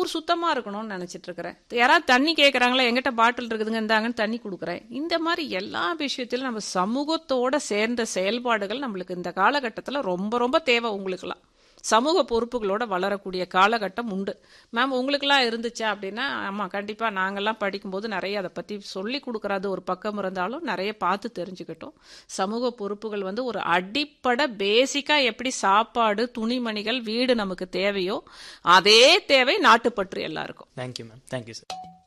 ஊர் சுத்தமா இருக்கணும்னு நினைச்சிட்டு இருக்கிறேன் யாராவது தண்ணி கேட்கறாங்களா எங்கிட்ட பாட்டில் இருக்குதுங்க இந்தாங்கன்னு தண்ணி கொடுக்குறேன் இந்த மாதிரி எல்லா விஷயத்திலும் நம்ம சமூகத்தோட சேர்ந்த செயல்பாடுகள் நம்மளுக்கு இந்த காலகட்டத்தில் ரொம்ப ரொம்ப தேவை உங்களுக்குலாம் சமூக பொறுப்புகளோட வளரக்கூடிய காலகட்டம் உண்டு மேம் உங்களுக்கெல்லாம் இருந்துச்சா அப்படின்னா ஆமாம் கண்டிப்பாக நாங்கள்லாம் படிக்கும்போது நிறைய அதை பற்றி சொல்லி கொடுக்குறது ஒரு பக்கம் இருந்தாலும் நிறைய பார்த்து தெரிஞ்சுக்கிட்டோம் சமூக பொறுப்புகள் வந்து ஒரு அடிப்படை பேசிக்காக எப்படி சாப்பாடு துணிமணிகள் வீடு நமக்கு தேவையோ அதே தேவை நாட்டுப்பற்று எல்லாருக்கும் தேங்க்யூ மேம் தேங்க்யூ சார்